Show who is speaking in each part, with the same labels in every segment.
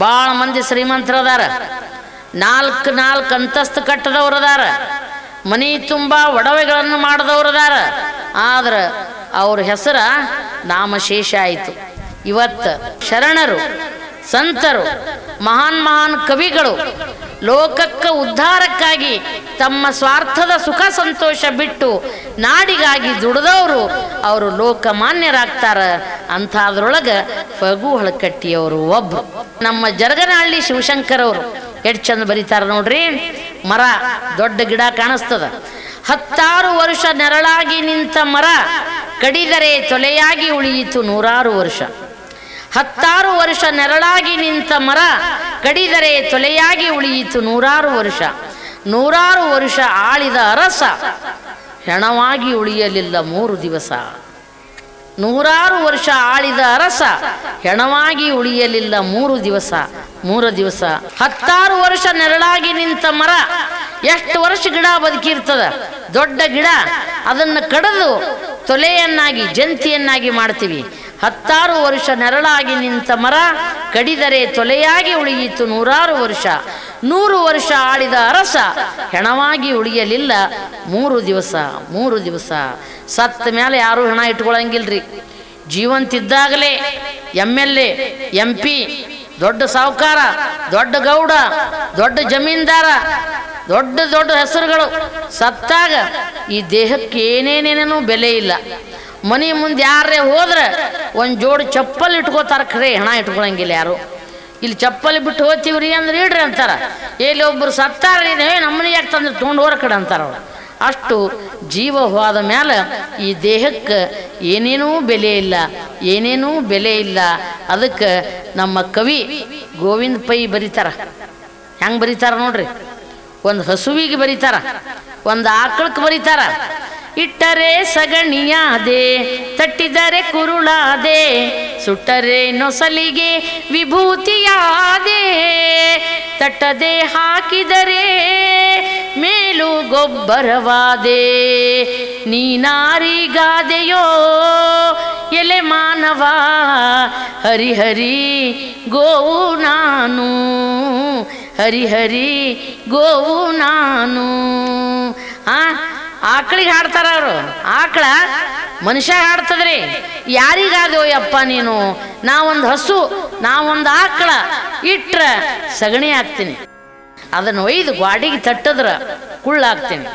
Speaker 1: ಭಾಳ ಮಂದಿ ಶ್ರೀಮಂತರು ಅದಾರ ನಾಲ್ಕು ನಾಲ್ಕು ಅಂತಸ್ತು ಕಟ್ಟದವ್ರು ಅದಾರ ಮನಿ ತುಂಬ ಒಡವೆಗಳನ್ನು ಮಾಡಿದವ್ರು ಅದಾರ ಆದ್ರೆ ಅವ್ರ ಹೆಸರ ನಾಮಶೇಷ ಆಯಿತು ಇವತ್ತು ಶರಣರು ಸಂತರು ಮಹಾನ್ ಮಹಾನ್ ಕವಿಗಳು ಲೋಕಕ್ಕೆ ಉದ್ಧಾರಕ್ಕಾಗಿ ತಮ್ಮ ಸ್ವಾರ್ಥದ ಸುಖ ಸಂತೋಷ ಬಿಟ್ಟು ನಾಡಿಗಾಗಿ ದುಡಿದವರು ಅವರು ಲೋಕಮಾನ್ಯರಾಗ್ತಾರ ಅಂಥದ್ರೊಳಗೆ ಫಗು ಹಳಕಟ್ಟಿಯವರು ಒಬ್ರು ನಮ್ಮ ಜರಗನಹಳ್ಳಿ ಶಿವಶಂಕರ್ ಅವರು ಎಷ್ಟು ಚಂದ ಬರೀತಾರ ನೋಡ್ರಿ ಮರ ದೊಡ್ಡ ಗಿಡ ಕಾಣಿಸ್ತದ ಹತ್ತಾರು ವರ್ಷ ನೆರಳಾಗಿ ನಿಂತ ಮರ ಕಡಿದರೆ ತೊಲೆಯಾಗಿ ಉಳಿಯಿತು ನೂರಾರು ವರ್ಷ ಹತ್ತಾರು ವರ್ಷ ನೆರಳಾಗಿ ನಿಂತ ಮರ ಕಡಿದರೆ ತೊಲೆಯಾಗಿ ಉಳಿಯಿತು ನೂರಾರು ವರ್ಷ ನೂರಾರು ವರ್ಷ ಆಳಿದ ಅರಸ ಹೆಣವಾಗಿ ಉಳಿಯಲಿಲ್ಲ ಮೂರು ದಿವಸ ನೂರಾರು ವರ್ಷ ಆಳಿದ ಅರಸ ಹೆಣವಾಗಿ ಉಳಿಯಲಿಲ್ಲ ಮೂರು ದಿವಸ ಮೂರು ದಿವಸ ಹತ್ತಾರು ವರ್ಷ ನೆರಳಾಗಿ ನಿಂತ ಮರ ಎಷ್ಟು ವರ್ಷ ಗಿಡ ಬದುಕಿರ್ತದ ದೊಡ್ಡ ಗಿಡ ಅದನ್ನು ಕಡಿದು ತೊಲೆಯನ್ನಾಗಿ ಜಂತಿಯನ್ನಾಗಿ ಮಾಡ್ತೀವಿ ಹತ್ತಾರು ವರ್ಷ ನೆರಳಾಗಿ ನಿಂತ ಮರ ಕಡಿದರೆ ತೊಲೆಯಾಗಿ ಉಳಿಯಿತು ನೂರಾರು ವರ್ಷ ನೂರು ವರ್ಷ ಆಳಿದ ಅರಸ ಹೆಣವಾಗಿ ಉಳಿಯಲಿಲ್ಲ ಮೂರು ದಿವಸ ಮೂರು ದಿವಸ ಸತ್ತ ಮೇಲೆ ಯಾರೂ ಹೆಣ ಇಟ್ಕೊಳಂಗಿಲ್ರಿ ಜೀವಂತಿದ್ದಾಗಲೇ M L A M P ದೊಡ್ಡ ಸಾಹುಕಾರ ದೊಡ್ಡ ಗೌಡ ದೊಡ್ಡ ಜಮೀನ್ದಾರ ದೊಡ್ಡ ದೊಡ್ಡ ಹೆಸರುಗಳು ಸತ್ತಾಗ ಈ ದೇಹಕ್ಕೆ ಏನೇನೇನೇನೂ ಬೆಲೆ ಇಲ್ಲ ಮನೆ ಮುಂದೆ ಯಾರೇ ಹೋದ್ರೆ ಒಂದು ಜೋಡು ಚಪ್ಪಲ್ ಇಟ್ಕೋತಾರ ಖರೆ ಹೆಣ ಇಟ್ಕೊಳಂಗಿಲ್ಲ ಯಾರು ಇಲ್ಲಿ ಚಪ್ಪಲಿ ಬಿಟ್ಟು ಹೋಗ್ತೀವ್ರಿ ಅಂದ್ರೆ ಇಡ್ರಿ ಅಂತಾರ ಎಲ್ಲಿ ಒಬ್ಬರು ಸತ್ತಾರ ಏ ನಮ್ಮನೆ ಯಾಕೆ ತಂದ್ರೆ ತೊಗೊಂಡು ಹೋರ ಕಡೆ ಅಂತಾರ ಅವ್ರು ಅಷ್ಟು ಜೀವ ಹೋದ ಮೇಲೆ ಈ ದೇಹಕ್ಕೆ ಏನೇನೂ ಬೆಲೆ ಇಲ್ಲ ಏನೇನೂ ಬೆಲೆ ಇಲ್ಲ ಅದಕ್ಕೆ ನಮ್ಮ ಕವಿ ಗೋವಿಂದ ಪೈ ಬರೀತಾರ ಹೆಂಗೆ ಬರೀತಾರ ನೋಡ್ರಿ ಒಂದು ಹಸುವಿಗೆ ಬರೀತಾರ ಒಂದು ಆಕಳಕ್ಕೆ ಬರೀತಾರ ಇಟ್ಟರೆ ಸಗಣಿಯಾದೆ ತಟ್ಟಿದರೆ ಕುರುಳಾದೆ ಸುಟ್ಟರೆ ನೊಸಲಿಗೆ ವಿಭೂತಿಯಾದೆ ತಟ್ಟದೆ ಹಾಕಿದರೆ ಮೇಲು ಗೊಬ್ಬರವಾದೆ ನೀನಾರಿಗಾದೆಯೋ ಎಲೆ ಮಾನವ ಹರಿಹರಿ ಗೋವು ನಾನು ಹರಿಹರಿ ಗೋವು ನಾನು ಆ ಆಕಳಿಗೆ ಹಾಡ್ತಾರ ಅವರು ಆಕಳ ಮನುಷ್ಯ ಹಾಡ್ತದ್ರಿ ಯಾರಿಗಾದೋ ಯಪ್ಪ ನೀನು ನಾವೊಂದು ಹಸು ನಾವೊಂದು ಆಕಳ ಇಟ್ರ ಸಗಣಿ ಹಾಕ್ತೀನಿ ಅದನ್ನು ಒಯ್ದು ಗ್ವಾಡಿಗೆ ತಟ್ಟದ್ರ ಕುಳ್ಳಾಕ್ತೀನಿ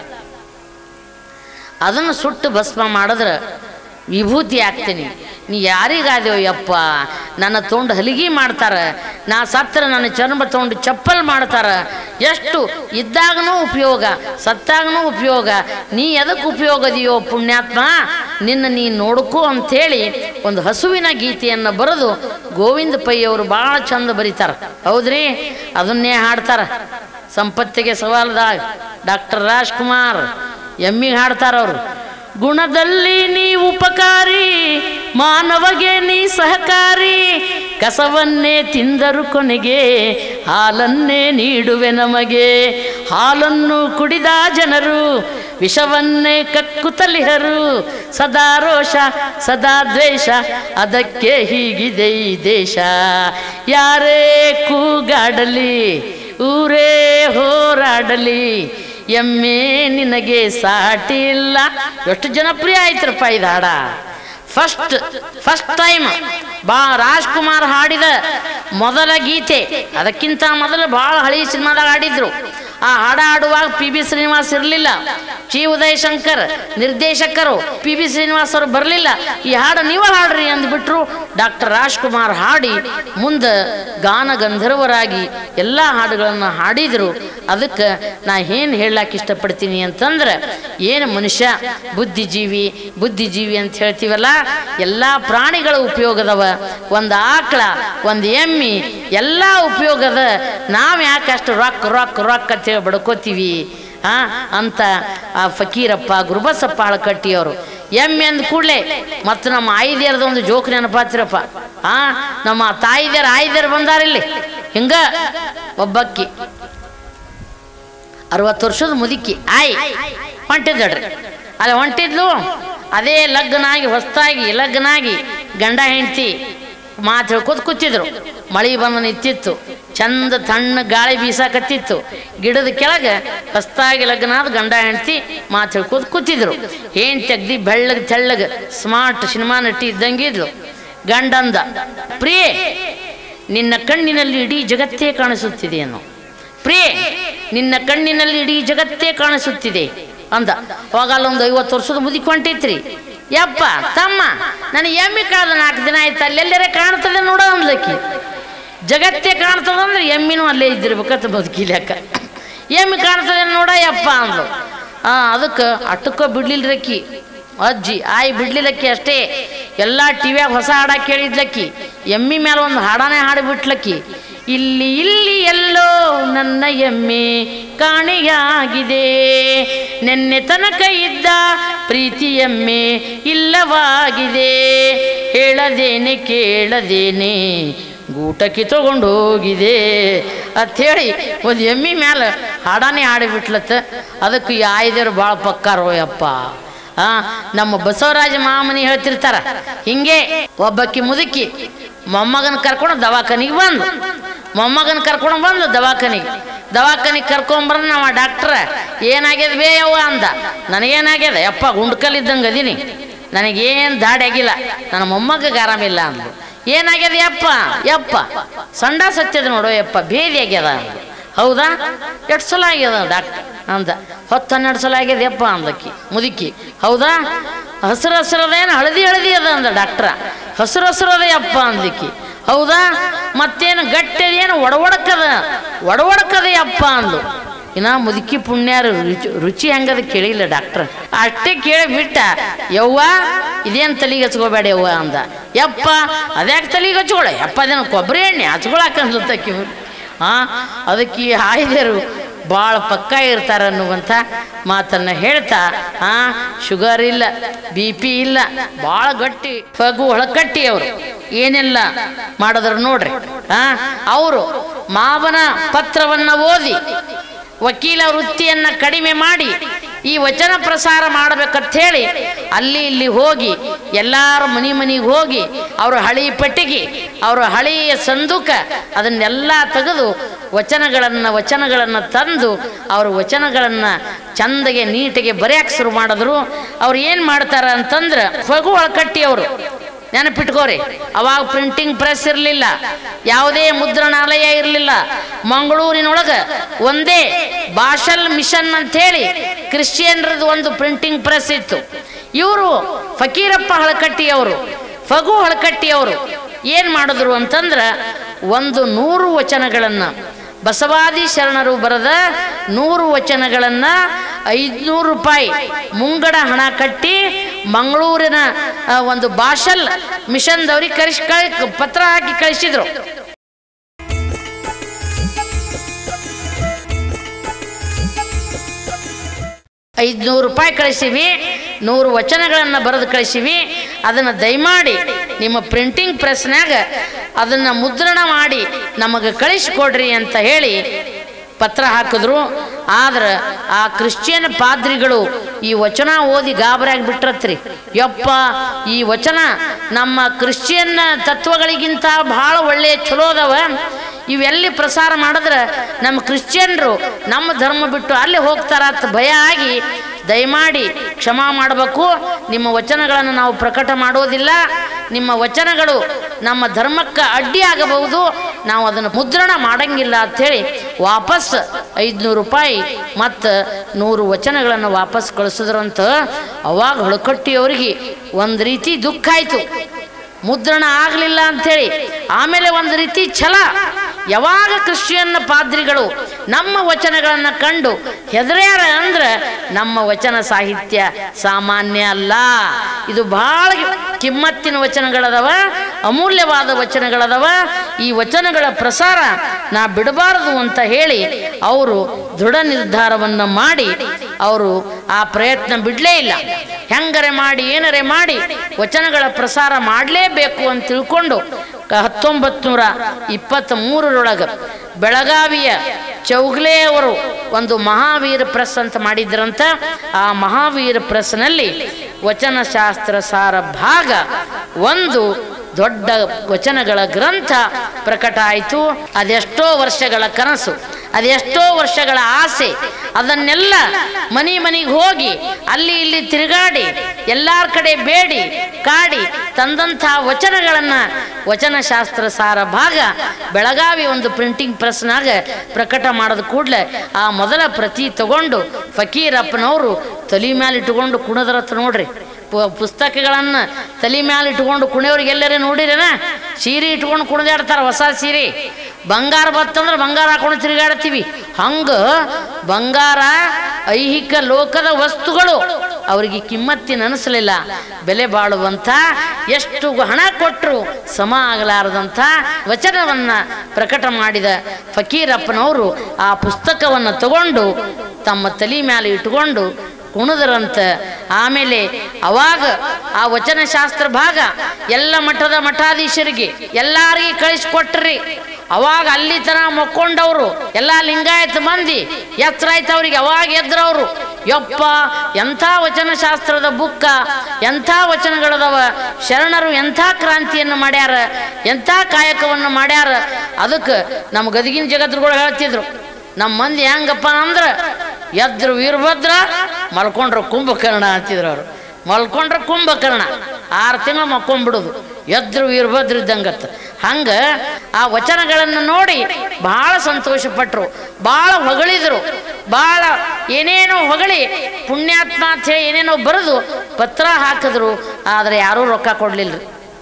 Speaker 1: ಅದನ್ನು ಸುಟ್ಟು ಭಸ್ಮ ಮಾಡಿದ್ರೆ ವಿಭೂತಿ ಹಾಕ್ತೀನಿ ನೀ ಯಾರಿಗಾದ್ಯೋ ಯಪ್ಪ ನನ್ನ ತೊಗೊಂಡು ಹಲಿಗೆ ಮಾಡ್ತಾರೆ ನಾ ಸತ್ರ ನನ್ನ ಚರ್ಮ ತೊಗೊಂಡು ಚಪ್ಪಲ್ ಮಾಡ್ತಾರೆ ಎಷ್ಟು ಇದ್ದಾಗನೂ ಉಪಯೋಗ ಸತ್ತಾಗನೂ ಉಪಯೋಗ ನೀ ಎದಕ್ಕೆ ಉಪಯೋಗದಿಯೋ ಪುಣ್ಯಾತ್ಮ ನಿನ್ನ ನೀ ನೋಡ್ಕೋ ಅಂಥೇಳಿ ಒಂದು ಹಸುವಿನ ಗೀತೆಯನ್ನು ಬರೆದು ಗೋವಿಂದ ಪೈ ಅವರು ಭಾಳ ಚಂದ ಬರೀತಾರೆ ಹೌದ್ರಿ ಅದನ್ನೇ ಹಾಡ್ತಾರೆ ಸಂಪತ್ತಿಗೆ ಸವಾಲ್ದಾಗ ಡಾಕ್ಟರ್ ರಾಜ್ಕುಮಾರ್ ಎಮ್ಮಿಗೆ ಹಾಡ್ತಾರ ಅವರು ಗುಣದಲ್ಲಿ ನೀ ಉಪಕಾರಿ ಮಾನವಗೆ ನೀ ಸಹಕಾರಿ ಕಸವನ್ನೇ ತಿಂದರು ಕೊನೆಗೆ ಹಾಲನ್ನೇ ನೀಡುವೆ ನಮಗೆ ಹಾಲನ್ನು ಕುಡಿದ ಜನರು ವಿಷವನ್ನೇ ಕಕ್ಕುತ್ತಲಿಹರು ಸದಾ ರೋಷ ಸದಾ ದ್ವೇಷ ಅದಕ್ಕೆ ಹೀಗಿದೆ ಈ ದೇಶ ಯಾರೇ ಕೂಗಾಡಲಿ ಊರೇ ಹೋರಾಡಲಿ ಎಮ್ಮೆ ನಿನಗೆ ಸಾಟಿ ಇಲ್ಲ ಎಷ್ಟು ಜನಪ್ರಿಯ ಆಯ್ತರಪ್ಪ ಇದು ಹಾಡ ಫಸ್ಟ್ ಫಸ್ಟ್ ಟೈಮ್ ಬಾ ರಾಜ್ಕುಮಾರ್ ಹಾಡಿದ ಮೊದಲ ಗೀತೆ ಅದಕ್ಕಿಂತ ಮೊದಲು ಭಾಳ ಹಳಿ ಸಿನಿಮಾದಾಗ ಹಾಡಿದ್ರು ಆ ಹಾಡ ಹಾಡುವಾಗ ಪಿ ಬಿ ಶ್ರೀನಿವಾಸ್ ಇರಲಿಲ್ಲ ಚಿ ಉದಯ್ ಶಂಕರ್ ನಿರ್ದೇಶಕರು ಪಿ ಬಿ ಶ್ರೀನಿವಾಸ್ ಅವರು ಬರಲಿಲ್ಲ ಈ ಹಾಡು ನೀವು ಹಾಡ್ರಿ ಅಂದ್ಬಿಟ್ರು ಡಾಕ್ಟರ್ ರಾಜ್ಕುಮಾರ್ ಹಾಡಿ ಮುಂದೆ ಗಾನ ಗಂಧರ್ವರಾಗಿ ಎಲ್ಲ ಹಾಡುಗಳನ್ನು ಹಾಡಿದರು ಅದಕ್ಕೆ ನಾ ಏನು ಹೇಳಕ್ಕೆ ಇಷ್ಟಪಡ್ತೀನಿ ಅಂತಂದ್ರೆ ಏನು ಮನುಷ್ಯ ಬುದ್ಧಿಜೀವಿ ಬುದ್ಧಿಜೀವಿ ಅಂತ ಹೇಳ್ತೀವಲ್ಲ ಎಲ್ಲ ಪ್ರಾಣಿಗಳ ಉಪಯೋಗದವ ಒಂದು ಆಕಳ ಒಂದು ಎಮ್ಮಿ ಎಲ್ಲ ಉಪಯೋಗದ ನಾವು ಯಾಕೆ ಅಷ್ಟು ರೊಕ್ಕ ರೊಕ್ಕ ರೊಕ್ಕ ಅಂತ ಹೇಳಿ ಬಡ್ಕೋತೀವಿ ಆ ಅಂತ ಆ ಫಕೀರಪ್ಪ ಗುರುಬಸಪ್ಪ ಹಳಕಟ್ಟಿಯವರು ಎಮ್ಮೆ ಅಂದ ಕೂಡಲೇ ಮತ್ತು ನಮ್ಮ ಆಯ್ದೇರ್ದ ಒಂದು ಜೋಕ್ ನೆನಪಾತಿರಪ್ಪ ಆ ನಮ್ಮ ತಾಯಿದೇರ ಆಯ್ದೇರು ಬಂದಾರಿಲ್ಲಿ ಹಿಂಗ ಒಬ್ಬಕ್ಕಿ ಅರವತ್ತು ವರ್ಷದ ಮುದುಕಿ ಆಯ್ ಹೊಂಟಿದ್ದಳ್ರಿ ಅಲ್ಲಿ ಹೊಂಟಿದ್ಲು ಅದೇ ಲಗ್ನಾಗಿ ಹೊಸ್ತಾಗಿ ಲಗ್ನಾಗಿ ಗಂಡ ಹೆಂಡತಿ ಮಾತು ಹೇಳ್ಕೊತ ಕೂತಿದ್ರು ಮಳಿ ಬಂದು ನಿಂತಿತ್ತು ಚಂದ ತಣ್ಣ ಗಾಳಿ ಬೀಸಾಕತ್ತಿತ್ತು ಗಿಡದ ಕೆಳಗೆ ಹೊಸ್ತಾಗಿ ಲಗ್ನ ಆದ ಗಂಡ ಹೆಂಡತಿ ಮಾತು ಹೇಳ್ಕೊತ ಕೂತಿದ್ರು ಏನ್ ತೆಗ್ದಿ ಬೆಳ್ಳಗೆ ತೆಳ್ಳಗೆ ಸ್ಮಾರ್ಟ್ ಸಿನಿಮಾ ನಟಿ ಇದ್ದಂಗಿದ್ಲು ಗಂಡಂದ ಪ್ರಿಯೆ ನಿನ್ನ ಕಣ್ಣಿನಲ್ಲಿ ಇಡೀ ಜಗತ್ತೇ ಕಾಣಿಸುತ್ತಿದೆ ಅನ್ನೋ ಪ್ರಿಯೆ ನಿನ್ನ ಕಣ್ಣಿನಲ್ಲಿ ಇಡೀ ಜಗತ್ತೇ ಕಾಣಿಸುತ್ತಿದೆ ಅಂದ ಅವಾಗ ಅಲ್ಲೊಂದು ಐವತ್ತು ವರ್ಷದ ಮುದುಕಿ ಹೊಂಟೈತ್ರಿ ಯಪ್ಪ ತಮ್ಮ ನನಗೆ ಎಮ್ಮೆ ಕಾದ ನಾಲ್ಕು ದಿನ ಆಯ್ತು ಅಲ್ಲೆಲ್ಲರೇ ಕಾಣ್ತದೆ ನೋಡೋ ಅಂದ್ಲಕ್ಕಿ ಜಗತ್ತೇ ಕಾಣ್ತದಂದ್ರೆ ಎಮ್ಮಿನೂ ಅಲ್ಲೇ ಇದ್ದಿರ್ಬೇಕಂತ ಬದುಕಿ ಲೆಕ್ಕ ಎಮ್ಮೆ ಕಾಣ್ತದೆ ನೋಡ ಯಪ್ಪ ಅಂದ್ಲು ಆ ಅದಕ್ಕೆ ಅಟ್ಟಕ್ಕ ಬಿಡ್ಲಿಲ್ರಕ್ಕಿ ಅಜ್ಜಿ ಆಯ್ ಬಿಡ್ಲಿಲ್ಲಕ್ಕಿ ಅಷ್ಟೇ ಎಲ್ಲ ಟಿವಿಯಾಗ ಹೊಸ ಹಾಡ ಕೇಳಿದ್ಲಕ್ಕಿ ಎಮ್ಮಿ ಮೇಲೆ ಒಂದು ಹಾಡಾನೇ ಹಾಡಿಬಿಟ್ಲಕ್ಕಿ ಇಲ್ಲಿ ಇಲ್ಲಿ ಎಲ್ಲೋ ನನ್ನ ಎಮ್ಮೆ ಕಾಣೆಯಾಗಿದೆ ನೆನ್ನೆ ತನಕ ಇದ್ದ ಪ್ರೀತಿ ಎಮ್ಮೆ ಇಲ್ಲವಾಗಿದೆ ಹೇಳದೇನೆ ಕೇಳದೇನೆ ಗೂಟಕ್ಕೆ ತಗೊಂಡು ಹೋಗಿದೆ ಅಂಥೇಳಿ ಒಂದು ಎಮ್ಮಿ ಮ್ಯಾಲ ಹಾಡಾನೇ ಹಾಡಿಬಿಟ್ಲತ್ತ ಅದಕ್ಕೆ ಈ ಆಯ್ದರು ಭಾಳ ಪಕ್ಕಾರೋ ಯಪ್ಪ ಆ ನಮ್ಮ ಬಸವರಾಜ ಮಾಮನಿ ಹೇಳ್ತಿರ್ತಾರ ಹಿಂಗೆ ಒಬ್ಬಕ್ಕಿ ಮುದುಕಿ ಮೊಮ್ಮಗನ ಕರ್ಕೊಂಡು ದವಾಖಾನಿಗೆ ಬಂದು ಮೊಮ್ಮಗನ ಕರ್ಕೊಂಡು ಬಂದು ದವಾಖಾನಿಗೆ ದವಾಖಾನಿಗೆ ಕರ್ಕೊಂಬರ್ದು ನಾವು ಡಾಕ್ಟ್ರ ಏನಾಗ್ಯದ ಬೇ ಯವ್ವ ಅಂದ ನನಗೇನಾಗ್ಯದ ಯಪ್ಪ ಗುಂಡ್ಕಲ್ಲಿದ್ದಂಗೆ ಅದೀನಿ ನನಗೇನು ದಾಡಿ ಆಗಿಲ್ಲ ನನ್ನ ಮೊಮ್ಮಗಗೆ ಆರಾಮಿಲ್ಲ ಅಂದ್ರು ಏನಾಗ್ಯದ ಯಪ್ಪ ಯಪ್ಪ ಸಂಡ ಸತ್ಯದ ನೋಡು ಯಪ್ಪ ಭೇದಿ ಆಗ್ಯದ ಅಂದ್ರು. ಹೌದಾ ಎಷ್ಟು ಸಲ ಆಗ್ಯದ ಡಾಕ್ಟರ್ ಅಂದ ಹೊತ್ತು ಹನ್ನೆರಡು ಸಲ ಆಗ್ಯದ ಯಪ್ಪ ಅಂದಕ್ಕಿ ಮುದುಕಿ ಹೌದಾ ಹಸಿರು ಹಸಿರದೇನು ಹಳದಿ ಹಳದಿ ಅದ ಅಂದ ಡಾಕ್ಟ್ರ ಹಸಿರು ಹಸಿರದ ಯಪ್ಪ ಅಂದಕ್ಕಿ ಹೌದಾ ಮತ್ತೇನು ಗಟ್ಟಿ ಏನು ಒಡವಡಕದ ಒಡವಡಕದ ಯಪ್ಪ ಅಂದು ಇನ್ನ ಮುದುಕಿ ಪುಣ್ಯಾರು ರುಚಿ ರುಚಿ ಹೆಂಗದ ಕೇಳಿಲ್ಲ ಡಾಕ್ಟ್ರ್ ಅಷ್ಟೇ ಕೇಳಿ ಬಿಟ್ಟ ಯವ್ವ ಇದೇನು ತಲೆಗೆ ಹಚ್ಕೋಬೇಡ ಯವ್ವ ಅಂದ ಯಪ್ಪ ಅದ್ಯಾಕೆ ತಲೆಗೆ ಹಚ್ಕೊಳೆ ಯಪ್ಪ ಅದೇನು ಕೊಬ್ಬರಿ ಎಣ್ಣೆ ಹಚ್ಕೊಳಕಂದ್ಲತ್ತಕ್ಕಿ ಆ ಅದಕ್ಕೆ ಈ ಆಯ್ದರು ಭಾಳ ಪಕ್ಕ ಇರ್ತಾರ ಅನ್ನುವಂಥ ಮಾತನ್ನು ಹೇಳ್ತಾ ಆ ಶುಗರ್ ಇಲ್ಲ ಬಿ ಪಿ ಇಲ್ಲ ಭಾಳ ಗಟ್ಟಿ ಫಗು ಒಳಕಟ್ಟಿ ಅವರು ಏನೆಲ್ಲ ಮಾಡಿದ್ರು ನೋಡ್ರಿ ಆ ಅವರು ಮಾವನ ಪತ್ರವನ್ನು ಓದಿ ವಕೀಲ ವೃತ್ತಿಯನ್ನ ಕಡಿಮೆ ಮಾಡಿ ಈ ವಚನ ಪ್ರಸಾರ ಮಾಡಬೇಕಂತ ಹೇಳಿ ಅಲ್ಲಿ ಇಲ್ಲಿ ಹೋಗಿ ಎಲ್ಲಾರ ಮನಿ ಮನಿಗೆ ಹೋಗಿ ಅವ್ರ ಹಳಿ ಪೆಟ್ಟಿಗೆ ಅವ್ರ ಹಳೆಯ ಸಂದೂಕ ಅದನ್ನೆಲ್ಲ ತೆಗೆದು ವಚನಗಳನ್ನು ವಚನಗಳನ್ನು ತಂದು ಅವ್ರ ವಚನಗಳನ್ನು ಚಂದಗೆ ನೀಟಿಗೆ ಬರೆಯಕ್ಕೆ ಶುರು ಮಾಡಿದ್ರು ಅವ್ರು ಏನು ಮಾಡ್ತಾರ ಅಂತಂದ್ರೆ ಫಗು ಒಳಕಟ್ಟಿ ಅವರು ನೆನಪಿಟ್ಕೋರಿ ಅವಾಗ ಪ್ರಿಂಟಿಂಗ್ ಪ್ರೆಸ್ ಇರಲಿಲ್ಲ ಯಾವುದೇ ಮುದ್ರಣಾಲಯ ಇರಲಿಲ್ಲ ಮಂಗಳೂರಿನೊಳಗೆ ಒಂದೇ ಭಾಷಲ್ ಮಿಷನ್ ಅಂಥೇಳಿ ಕ್ರಿಶ್ಚಿಯನ್ರದ್ದು ಒಂದು ಪ್ರಿಂಟಿಂಗ್ ಪ್ರೆಸ್ ಇತ್ತು ಇವರು ಫಕೀರಪ್ಪ ಹಳಕಟ್ಟಿಯವರು ಫಗು ಹಳಕಟ್ಟಿಯವರು ಏನು ಮಾಡಿದ್ರು ಅಂತಂದ್ರೆ ಒಂದು ನೂರು ವಚನಗಳನ್ನು ಬಸವಾದಿ ಶರಣರು ಬರೆದ ನೂರು ವಚನಗಳನ್ನು ಐದುನೂರು ರೂಪಾಯಿ ಮುಂಗಡ ಹಣ ಕಟ್ಟಿ ಮಂಗಳೂರಿನ ಆ, ಒಂದು ಭಾಷಲ್ ಮಿಷನ್ದವ್ರಿಗೆ ಕಳಿಸಿ ಕಳ್ ಪತ್ರ ಹಾಕಿ ಕಳಿಸಿದ್ರು ಐದುನೂರು ರೂಪಾಯಿ ಕಳಿಸಿವಿ ನೂರು ವಚನಗಳನ್ನು ಬರೆದು ಕಳಿಸಿವಿ ಅದನ್ನು ದಯಮಾಡಿ ನಿಮ್ಮ ಪ್ರಿಂಟಿಂಗ್ ಪ್ರೆಸ್ನಾಗ ಅದನ್ನು ಮುದ್ರಣ ಮಾಡಿ ನಮಗೆ ಕಳಿಸ್ಕೊಡ್ರಿ ಅಂತ ಹೇಳಿ ಪತ್ರ ಹಾಕಿದ್ರು ಆದ್ರೆ ಆ ಕ್ರಿಶ್ಚಿಯನ್ ಪಾದ್ರಿಗಳು ಈ ವಚನ ಓದಿ ಗಾಬರಿಯಾಗಿ ಬಿಟ್ರತ್ರಿ ಯಪ್ಪ ಈ ವಚನ ನಮ್ಮ ಕ್ರಿಶ್ಚಿಯನ್ ತತ್ವಗಳಿಗಿಂತ ಭಾಳ ಒಳ್ಳೆಯ ಚಲೋ ಅದಾವ ಇವೆಲ್ಲಿ ಪ್ರಸಾರ ಮಾಡಿದ್ರೆ ನಮ್ಮ ಕ್ರಿಶ್ಚಿಯನ್ರು ನಮ್ಮ ಧರ್ಮ ಬಿಟ್ಟು ಅಲ್ಲಿ ಹೋಗ್ತಾರ ಅಂತ ಭಯ ಆಗಿ ದಯಮಾಡಿ ಕ್ಷಮಾ ಮಾಡಬೇಕು ನಿಮ್ಮ ವಚನಗಳನ್ನು ನಾವು ಪ್ರಕಟ ಮಾಡೋದಿಲ್ಲ ನಿಮ್ಮ ವಚನಗಳು ನಮ್ಮ ಧರ್ಮಕ್ಕೆ ಅಡ್ಡಿ ಆಗಬಹುದು ನಾವು ಅದನ್ನು ಮುದ್ರಣ ಮಾಡಂಗಿಲ್ಲ ಅಂಥೇಳಿ ವಾಪಸ್ ಐದುನೂರು ರೂಪಾಯಿ ಮತ್ತು ನೂರು ವಚನಗಳನ್ನು ವಾಪಸ್ ಕಳಿಸಿದ್ರಂತ ಅವಾಗ ಹೊಳಕಟ್ಟಿಯವರಿಗೆ ಒಂದು ರೀತಿ ದುಃಖ ಆಯಿತು ಮುದ್ರಣ ಆಗಲಿಲ್ಲ ಅಂಥೇಳಿ ಆಮೇಲೆ ಒಂದು ರೀತಿ ಛಲ ಯಾವಾಗ ಕ್ರಿಶ್ಚಿಯನ್ ಪಾದ್ರಿಗಳು ನಮ್ಮ ವಚನಗಳನ್ನು ಕಂಡು ಹೆದರ್ಯಾರ ಅಂದ್ರೆ ನಮ್ಮ ವಚನ ಸಾಹಿತ್ಯ ಸಾಮಾನ್ಯ ಅಲ್ಲ ಇದು ಬಹಳ ಕಿಮ್ಮತ್ತಿನ ವಚನಗಳದವ ಅಮೂಲ್ಯವಾದ ವಚನಗಳದವ ಈ ವಚನಗಳ ಪ್ರಸಾರ ನಾ ಬಿಡಬಾರದು ಅಂತ ಹೇಳಿ ಅವರು ದೃಢ ನಿರ್ಧಾರವನ್ನು ಮಾಡಿ ಅವರು ಆ ಪ್ರಯತ್ನ ಬಿಡಲೇ ಇಲ್ಲ ಹೆಂಗರೆ ಮಾಡಿ ಏನರೆ ಮಾಡಿ ವಚನಗಳ ಪ್ರಸಾರ ಮಾಡಲೇಬೇಕು ಅಂತ ತಿಳ್ಕೊಂಡು ಹತ್ತೊಂಬತ್ತು ನೂರ ಇಪ್ಪತ್ತ್ ಮೂರರೊಳಗೆ ಬೆಳಗಾವಿಯ ಚೌಗ್ಲೆ ಅವರು ಒಂದು ಮಹಾವೀರ ಪ್ರೆಸ್ ಅಂತ ಮಾಡಿದ್ರಂತ ಆ ಮಹಾವೀರ ಪ್ರೆಸ್ನಲ್ಲಿ ವಚನಶಾಸ್ತ್ರ ಸಾರ ಭಾಗ ಒಂದು ದೊಡ್ಡ ವಚನಗಳ ಗ್ರಂಥ ಪ್ರಕಟ ಆಯಿತು ಅದೆಷ್ಟೋ ವರ್ಷಗಳ ಕನಸು ಅದೆಷ್ಟೋ ವರ್ಷಗಳ ಆಸೆ ಅದನ್ನೆಲ್ಲ ಮನೆ ಮನೆಗೆ ಹೋಗಿ ಅಲ್ಲಿ ಇಲ್ಲಿ ತಿರುಗಾಡಿ ಎಲ್ಲಾರ ಕಡೆ ಬೇಡಿ ಕಾಡಿ ತಂದಂಥ ವಚನಗಳನ್ನು ವಚನಶಾಸ್ತ್ರ ಸಾರ ಭಾಗ ಬೆಳಗಾವಿ ಒಂದು ಪ್ರಿಂಟಿಂಗ್ ಪ್ರೆಸ್ನಾಗ ಪ್ರಕಟ ಮಾಡಿದ ಕೂಡಲೇ ಆ ಮೊದಲ ಪ್ರತಿ ತಗೊಂಡು ಫಕೀರಪ್ಪನವರು ತಲೆ ಮೇಲೆ ಇಟ್ಕೊಂಡು ಕುಣದ್ರತ್ ನೋಡ್ರಿ ಪು- ಪುಸ್ತಕಗಳನ್ನು ತಲೆ ಮ್ಯಾಲೆ ಇಟ್ಕೊಂಡು ಕುಣಿಯೋರಿಗೆ ಎಲ್ಲರೇ ನೋಡಿರೇನ ಸೀರೆ ಇಟ್ಕೊಂಡು ಕುಣಿದಾಡ್ತಾರೆ ಹೊಸ ಸೀರೆ ಬಂಗಾರ ಬತ್ತಂದ್ರೆ ಬಂಗಾರ ಹಾಕೊಂಡು ತಿರುಗಾಡ್ತೀವಿ ಹಂಗೆ ಬಂಗಾರ ಐಹಿಕ ಲೋಕದ ವಸ್ತುಗಳು ಅವರಿಗೆ ಕಿಮ್ಮತ್ತಿನ ಅನಿಸಲಿಲ್ಲ ಬೆಲೆ ಬಾಳುವಂಥ ಎಷ್ಟು ಹಣ ಕೊಟ್ಟರು ಸಮ ಆಗಲಾರದಂಥ ವಚನವನ್ನು ಪ್ರಕಟ ಮಾಡಿದ ಫಕೀರಪ್ಪನವರು ಆ ಪುಸ್ತಕವನ್ನು ತಗೊಂಡು ತಮ್ಮ ತಲೆ ಮೇಲೆ ಇಟ್ಕೊಂಡು ಕುಣಿದ್ರಂತ ಆಮೇಲೆ ಅವಾಗ ಆ ವಚನಶಾಸ್ತ್ರ ಭಾಗ ಎಲ್ಲ ಮಠದ ಮಠಾಧೀಶರಿಗೆ ಎಲ್ಲಾರಿಗೆ ಕಳಿಸ್ಕೊಟ್ರಿ ಅವಾಗ ಅಲ್ಲಿ ತನ ಮಕ್ಕೊಂಡವರು ಎಲ್ಲ ಲಿಂಗಾಯತ ಮಂದಿ ಎತ್ತರ ಆಯ್ತು ಅವ್ರಿಗೆ ಅವಾಗ ಎದ್ರವರು ಯಪ್ಪ ಎಂಥ ವಚನಶಾಸ್ತ್ರದ ಬುಕ್ಕ ಎಂಥ ವಚನಗಳದವ ಶರಣರು ಎಂಥ ಕ್ರಾಂತಿಯನ್ನು ಮಾಡ್ಯಾರ ಎಂಥ ಕಾಯಕವನ್ನು ಮಾಡ್ಯಾರ ಅದಕ್ಕೆ ನಮ್ಮ ಗದಗಿನ ಜಗದ್ರುಗಳು ಹೇಳ್ತಿದ್ರು ನಮ್ಮ ಮಂದಿ ಹೆಂಗಪ್ಪ ಅಂದ್ರೆ ಎದ್ರು ವೀರಭದ್ರ ಮಲ್ಕೊಂಡ್ರೆ ಕುಂಭಕರ್ಣ ಅಂತಿದ್ರು ಅವರು ಮಲ್ಕೊಂಡ್ರೆ ಕುಂಭಕರ್ಣ ಆರು ತಿಂಗಳು ಮಕ್ಕೊಂಡ್ಬಿಡೋದು ಎದ್ರು ವೀರಭದ್ರ ಇದ್ದಂಗತ್ತ ಹಂಗೆ ಆ ವಚನಗಳನ್ನು ನೋಡಿ ಭಾಳ ಸಂತೋಷಪಟ್ಟರು ಭಾಳ ಹೊಗಳಿದ್ರು ಭಾಳ ಏನೇನೋ ಹೊಗಳಿ ಪುಣ್ಯಾತ್ಮ ಅಂತ ಹೇಳಿ ಏನೇನೋ ಬರೆದು ಪತ್ರ ಹಾಕಿದ್ರು ಆದರೆ ಯಾರೂ ರೊಕ್ಕ ಕೊಡಲಿಲ್ಲ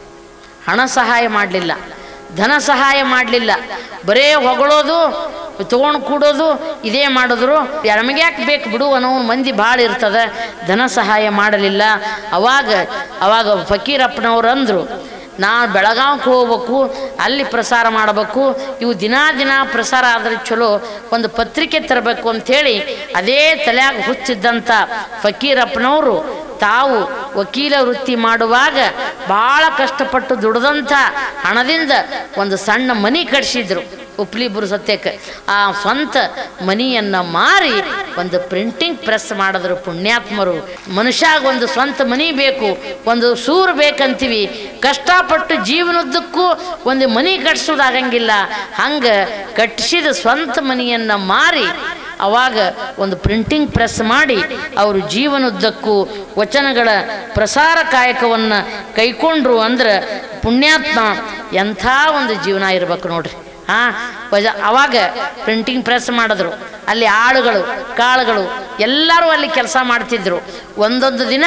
Speaker 1: ಹಣ ಸಹಾಯ ಮಾಡಲಿಲ್ಲ ಧನ ಸಹಾಯ ಮಾಡಲಿಲ್ಲ ಬರೇ ಹೊಗಳೋದು ತಗೊಂಡು ಕೂಡೋದು ಇದೇ ಮಾಡಿದ್ರು ನಮಗೆ ಯಾಕೆ ಬೇಕು ಬಿಡು ಅನ್ನೋ ಮಂದಿ ಭಾಳ ಇರ್ತದೆ ಧನ ಸಹಾಯ ಮಾಡಲಿಲ್ಲ ಅವಾಗ ಅವಾಗ ಫಕೀರಪ್ಪನವ್ರು ಅಂದರು ನಾನು ಬೆಳಗಾವಿಗೆ ಹೋಗ್ಬೇಕು ಅಲ್ಲಿ ಪ್ರಸಾರ ಮಾಡಬೇಕು ಇವು ದಿನಾ ದಿನ ಪ್ರಸಾರ ಆದರೆ ಚಲೋ ಒಂದು ಪತ್ರಿಕೆ ತರಬೇಕು ಅಂಥೇಳಿ ಅದೇ ತಲೆಯಾಗ ಹುಚ್ಚಿದ್ದಂಥ ಫಕೀರಪ್ಪನವರು ತಾವು ವಕೀಲ ವೃತ್ತಿ ಮಾಡುವಾಗ ಭಾಳ ಕಷ್ಟಪಟ್ಟು ದುಡ್ದಂಥ ಹಣದಿಂದ ಒಂದು ಸಣ್ಣ ಮನಿ ಕಟ್ಸಿದ್ರು ಉಪ್ಲಿಬುರು ಸತ್ಯಕ್ಕೆ ಆ ಸ್ವಂತ ಮನಿಯನ್ನು ಮಾರಿ ಒಂದು ಪ್ರಿಂಟಿಂಗ್ ಪ್ರೆಸ್ ಮಾಡಿದ್ರು ಪುಣ್ಯಾತ್ಮರು ಮನುಷ್ಯಾಗ ಒಂದು ಸ್ವಂತ ಮನಿ ಬೇಕು ಒಂದು ಸೂರು ಬೇಕಂತೀವಿ ಕಷ್ಟಪಟ್ಟು ಜೀವನದ್ದಕ್ಕೂ ಒಂದು ಮನಿ ಕಟ್ಸೋದಾಗಂಗಿಲ್ಲ ಹಂಗೆ ಕಟ್ಟಿಸಿದ ಸ್ವಂತ ಮನಿಯನ್ನು ಮಾರಿ ಅವಾಗ ಒಂದು ಪ್ರಿಂಟಿಂಗ್ ಪ್ರೆಸ್ ಮಾಡಿ ಅವರು ಜೀವನದ್ದಕ್ಕೂ ವಚನಗಳ ಪ್ರಸಾರ ಕಾಯಕವನ್ನು ಕೈಕೊಂಡ್ರು ಅಂದ್ರೆ ಪುಣ್ಯಾತ್ಮ ಎಂಥ ಒಂದು ಜೀವನ ಇರ್ಬೇಕು ನೋಡ್ರಿ ಹಾ ವಜ ಅವಾಗ ಪ್ರಿಂಟಿಂಗ್ ಪ್ರೆಸ್ ಮಾಡಿದ್ರು ಅಲ್ಲಿ ಆಳುಗಳು ಕಾಳುಗಳು ಎಲ್ಲರೂ ಅಲ್ಲಿ ಕೆಲಸ ಮಾಡ್ತಿದ್ರು ಒಂದೊಂದು ದಿನ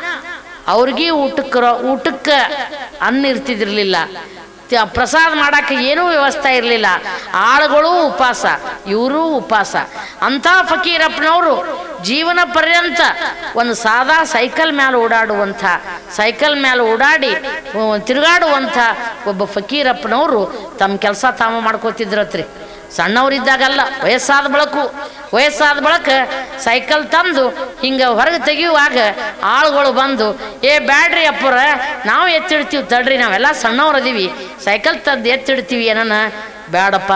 Speaker 1: ಅವ್ರಿಗೆ ಊಟಕ್ಕೆ ರ- ಊಟಕ್ಕೆ ಅನ್ನ ಇರ್ತಿದಿರ್ಲಿಲ್ಲ ತ- ಪ್ರಸಾದ ಮಾಡಕ್ಕೆ ಏನೂ ವ್ಯವಸ್ಥೆ ಇರಲಿಲ್ಲ ಆಳುಗಳು ಉಪವಾಸ ಇವರು ಉಪವಾಸ ಅಂಥ ಫಕೀರಪ್ಪನವರು ಜೀವನ ಪರ್ಯಂತ ಒಂದು ಸಾದಾ ಸೈಕಲ್ ಮೇಲೆ ಓಡಾಡುವಂಥ ಸೈಕಲ್ ಮೇಲೆ ಓಡಾಡಿ ಅಹ್, ತಿರುಗಾಡುವಂಥ ಒಬ್ಬ ಫಕೀರಪ್ಪನವರು ತಮ್ಮ ಕೆಲಸ ತಾವು ಮಾಡ್ಕೋತಿದ್ರತ್ರಿ ಸಣ್ಣವರಿದ್ದಾಗಲ್ಲ ವಯಸ್ಸಾದ ಬಳಕು ವಯಸ್ಸಾದ ಬಳಕ ಸೈಕಲ್ ತಂದು ಹಿಂಗೆ ಹೊರಗೆ ತೆಗೆಯುವಾಗ ಆಳುಗಳು ಬಂದು ಏ ಬ್ಯಾಡ್ರಿ ಅಪ್ಪರ ನಾವು ಎತ್ತಿಡ್ತೀವಿ ತಡ್ರಿ ನಾವೆಲ್ಲ ಸಣ್ಣವ್ರು ಅದೀವಿ ಸೈಕಲ್ ತಂದು ಎತ್ತಿಡ್ತೀವಿ ಏನನ ಬೇಡಪ್ಪ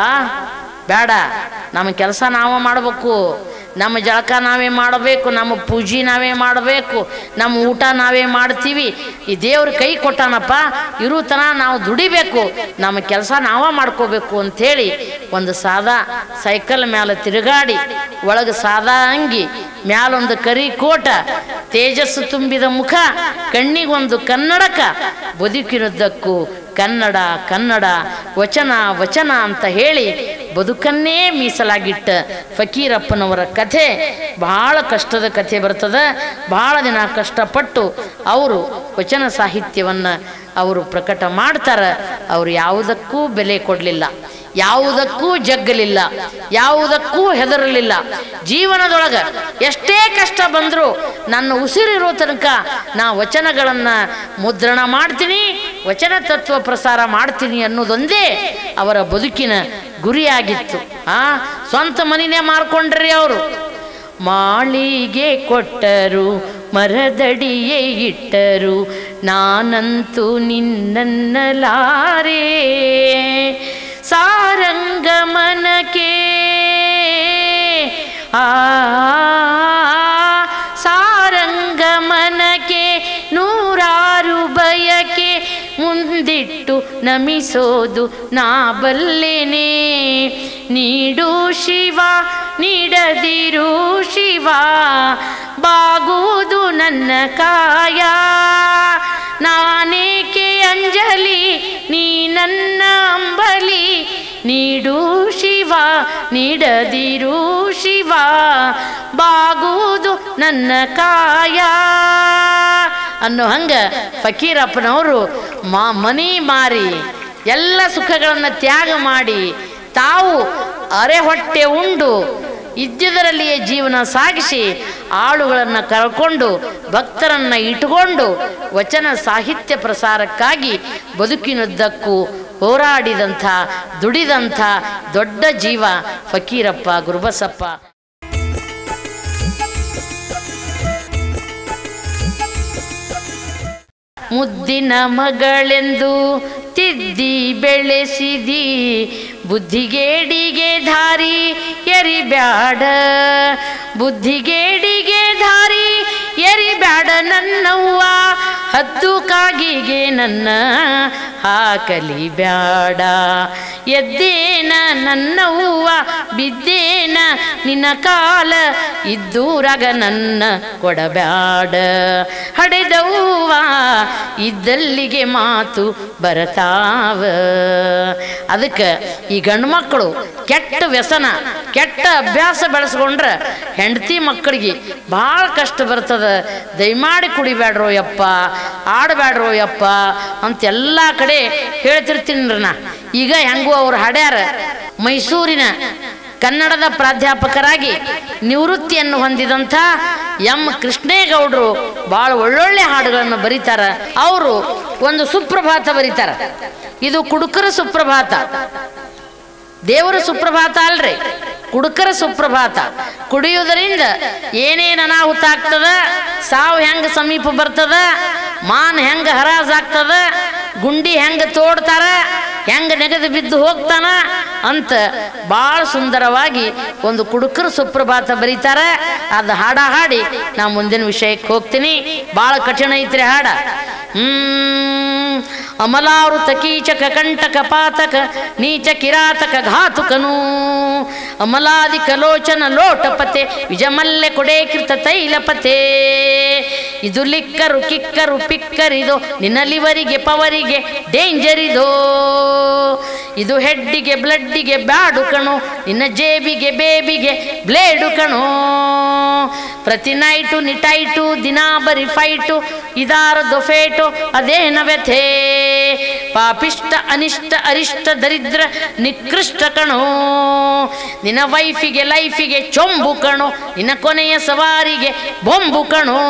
Speaker 1: ಬೇಡ ನಮ್ಮ ಕೆಲಸ ನಾವು ಮಾಡಬೇಕು ನಮ್ಮ ಜಳಕ ನಾವೇ ಮಾಡಬೇಕು ನಮ್ಮ ಪೂಜೆ ನಾವೇ ಮಾಡಬೇಕು ನಮ್ಮ ಊಟ ನಾವೇ ಮಾಡ್ತೀವಿ ಈ ದೇವ್ರ ಕೈ ಕೊಟ್ಟಾನಪ್ಪ ಇರು ತನ ನಾವು ದುಡಿಬೇಕು ನಮ್ಮ ಕೆಲಸ ನಾವ ಮಾಡ್ಕೋಬೇಕು ಅಂಥೇಳಿ ಒಂದು ಸಾದಾ ಸೈಕಲ್ ಮ್ಯಾಲ ತಿರುಗಾಡಿ ಒಳಗೆ ಸಾದಾ ಅಂಗಿ ಮ್ಯಾಲೊಂದು ಕರಿ ಕೋಟ ತೇಜಸ್ಸು ತುಂಬಿದ ಮುಖ ಕಣ್ಣಿಗೊಂದು ಕನ್ನಡಕ ಬದುಕಿರುದ್ದಕ್ಕೂ ಕನ್ನಡ ಕನ್ನಡ ವಚನ ವಚನ ಅಂತ ಹೇಳಿ ಬದುಕನ್ನೇ ಮೀಸಲಾಗಿಟ್ಟ ಫಕೀರಪ್ಪನವರ ಕಥೆ ಬಹಳ ಕಷ್ಟದ ಕಥೆ ಬರ್ತದೆ ಬಹಳ ದಿನ ಕಷ್ಟಪಟ್ಟು ಅವರು ವಚನ ಸಾಹಿತ್ಯವನ್ನು ಅವರು ಪ್ರಕಟ ಮಾಡ್ತಾರೆ ಅವರು ಯಾವುದಕ್ಕೂ ಬೆಲೆ ಕೊಡಲಿಲ್ಲ ಯಾವುದಕ್ಕೂ ಜಗ್ಗಲಿಲ್ಲ ಯಾವುದಕ್ಕೂ ಹೆದರಲಿಲ್ಲ ಜೀವನದೊಳಗೆ ಎಷ್ಟೇ ಕಷ್ಟ ಬಂದರೂ ನನ್ನ ಉಸಿರಿರೋ ತನಕ ನಾ ವಚನಗಳನ್ನು ಮುದ್ರಣ ಮಾಡ್ತೀನಿ ವಚನ ತತ್ವ ಪ್ರಸಾರ ಮಾಡ್ತೀನಿ ಅನ್ನೋದೊಂದೇ ಅವರ ಬದುಕಿನ ಗುರಿಯಾಗಿತ್ತು ಆ ಸ್ವಂತ ಮನಿನೇ ಮಾರ್ಕೊಂಡ್ರಿ ಅವರು ಮಾಳಿಗೆ ಕೊಟ್ಟರು ಮರದಡಿಯೇ ಇಟ್ಟರು ನಾನಂತೂ ನಿನ್ನನ್ನಲಾರೆ ಸಾರಂಗಮನಕೆ ಆ ಸಾರಂಗಮನಕೆ ನೂರಾರು ಬಯಕೆ ಮುಂದಿಟ್ಟು ನಮಿಸೋದು ನಾ ಬಲ್ಲೆನೆ ನೀಡು ಶಿವ ನೀಡದಿರು ಶಿವ ಬಾಗುವುದು ನನ್ನ ಕಾಯ ನಾನೇಕೆ ಅಂಜಲಿ ನೀ ನನ್ನ ಅಂಬಲಿ ನೀಡು ಶಿವ ನೀಡದಿರು ಶಿವ ಬಾಗುವುದು ನನ್ನ ಕಾಯ ಅನ್ನೋ ಹಂಗ ಫಕೀರಪ್ಪನವರು ಮಾ ಮನಿ ಮಾರಿ ಎಲ್ಲ ಸುಖಗಳನ್ನು ತ್ಯಾಗ ಮಾಡಿ ತಾವು ಅರೆ ಹೊಟ್ಟೆ ಉಂಡು ಇದ್ದುದರಲ್ಲಿಯೇ ಜೀವನ ಸಾಗಿಸಿ ಆಳುಗಳನ್ನು ಕರ್ಕೊಂಡು ಭಕ್ತರನ್ನು ಇಟ್ಟುಕೊಂಡು ವಚನ ಸಾಹಿತ್ಯ ಪ್ರಸಾರಕ್ಕಾಗಿ ಬದುಕಿನುದ್ದಕ್ಕೂ ಹೋರಾಡಿದಂಥ ದುಡಿದಂಥ ದೊಡ್ಡ ಜೀವ ಫಕೀರಪ್ಪ ಗುರುಬಸಪ್ಪ ಮುದ್ದಿನ ಮಗಳೆಂದು ತಿದ್ದಿ ಬೆಳೆಸಿದಿ ಬುದ್ಧಿಗೇಡಿಗೆ ದಾರಿ ಎರಿಬ್ಯಾಡ ಬುದ್ಧಿಗೇಡಿಗೆ ದಾರಿ ಎರಿಬ್ಯಾಡ ನನ್ನವ್ವ ಹತ್ತು ಕಾಗಿಗೆ ನನ್ನ ಹಾಕಲಿ ಬ್ಯಾಡ ಎದ್ದೇನ ನನ್ನವ್ವ ಬಿದ್ದೇನ ನಿನ್ನ ಕಾಲ ಇದ್ದೂರಾಗ ನನ್ನ ಕೊಡಬ್ಯಾಡ ಹಡೆದವ್ವ ಇದ್ದಲ್ಲಿಗೆ ಮಾತು ಬರತಾವ ಅದಕ್ಕೆ ಈ ಗಂಡು ಮಕ್ಕಳು ಕೆಟ್ಟ ವ್ಯಸನ ಕೆಟ್ಟ ಅಭ್ಯಾಸ ಬೆಳೆಸ್ಕೊಂಡ್ರೆ ಹೆಂಡತಿ ಮಕ್ಕಳಿಗೆ ಭಾಳ ಕಷ್ಟ ಬರ್ತದ ದಯಮಾಡಿ ಕುಡಿಬ್ಯಾಡ್ರೋ ಯಪ್ಪ ಆಡಬ್ಯಾಡ್ರೋ ಯಪ್ಪ ಅಂತ ಎಲ್ಲ ಕಡೆ ಹೇಳ್ತಿರ್ತೀನಿ ನಾ ಈಗ ಹೆಂಗೂ ಅವ್ರು ಹಾಡ್ಯಾರ ಮೈಸೂರಿನ ಕನ್ನಡದ ಪ್ರಾಧ್ಯಾಪಕರಾಗಿ ನಿವೃತ್ತಿಯನ್ನು ಹೊಂದಿದಂಥ ಎಂ ಕೃಷ್ಣೇಗೌಡರು ಭಾಳ ಒಳ್ಳೊಳ್ಳೆ ಹಾಡುಗಳನ್ನು ಬರೀತಾರ ಅವರು ಒಂದು ಸುಪ್ರಭಾತ ಬರೀತಾರ ಇದು ಕುಡುಕರ ಸುಪ್ರಭಾತ ದೇವರ ಸುಪ್ರಭಾತ ಅಲ್ರಿ ಕುಡುಕರ ಸುಪ್ರಭಾತ ಕುಡಿಯುವುದರಿಂದ ಏನೇನು ಅನಾಹುತ ಆಗ್ತದ ಸಾವು ಹೆಂಗೆ ಸಮೀಪ ಬರ್ತದ ಮಾನ್ ಹೆಂಗೆ ಹರಾಜಾಗ್ತದ ಗುಂಡಿ ಹೆಂಗೆ ತೋಡ್ತಾರ ಹೆಂಗೆ ನೆಗೆದು ಬಿದ್ದು ಹೋಗ್ತಾನ ಅಂತ ಭಾಳ ಸುಂದರವಾಗಿ ಒಂದು ಕುಡುಕರ ಸುಪ್ರಭಾತ ಬರೀತಾರ ಅದು ಹಾಡ ಹಾಡಿ ನಾ ಮುಂದಿನ ವಿಷಯಕ್ಕೆ ಹೋಗ್ತೀನಿ ಭಾಳ ಕಠಿಣ ಐತ್ರಿ ಹಾಡ ಹ್ಮ್ ಅಮಲಾವೃತ ಕೀಚಕ ಕಂಟಕ ಪಾತಕ ನೀಚ ಕಿರಾತಕ ಘಾತುಕನು ಅಮಲಾದಿ ಕಲೋಚನ ಲೋಟಪತೆ ವಿಜಮಲ್ಲೆ ಕೊಡೇಕೃತ ತೈಲಪತೆ ಇದು ಲಿಕ್ಕರು ಕಿಕ್ಕರು ಪಿಕ್ಕರಿದು ನಿನ್ನ ಲಿವರಿಗೆ ಪವರಿಗೆ ಡೇಂಜರ್ ಇದೋ ಇದು ಹೆಡ್ಡಿಗೆ ಬ್ಲಡ್ಡಿಗೆ ಬ್ಯಾಡು ಕಣು ನಿನ್ನ ಜೇಬಿಗೆ ಬೇಬಿಗೆ ಬ್ಲೇಡು ಕಣೋ ಪ್ರತಿ ನೈಟು ನಿಟೈಟು ದಿನಾ ಬರಿ ಫೈಟು ಇದಾರದು ಫೇಟು ಅದೇನ ವ್ಯಥೆ ಪಾಪಿಷ್ಟ ಅನಿಷ್ಟ ಅರಿಷ್ಟ ದರಿದ್ರ ನಿಕೃಷ್ಟ ಕಣೋ ನಿನ್ನ ವೈಫಿಗೆ ಲೈಫಿಗೆ ಚೊಂಬು ಕಣೋ ನಿನ್ನ ಕೊನೆಯ ಸವಾರಿಗೆ ಬೊಂಬು ಕಣೋ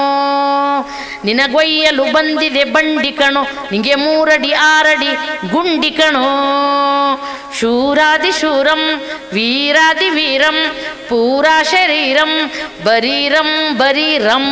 Speaker 1: ನಿನಗೊಯ್ಯಲು ಬಂದಿದೆ ಬಂಡಿ ಕಣೋ ನಿಂಗೆ ಮೂರಡಿ ಆರಡಿ ಗುಂಡಿ ಕಣೋ ಶೂರಾದಿ ಶೂರಂ ವೀರಾದಿ ವೀರಂ ಪೂರಾ ಶರೀರಂ ಬರೀರಂ ಬರೀರಂ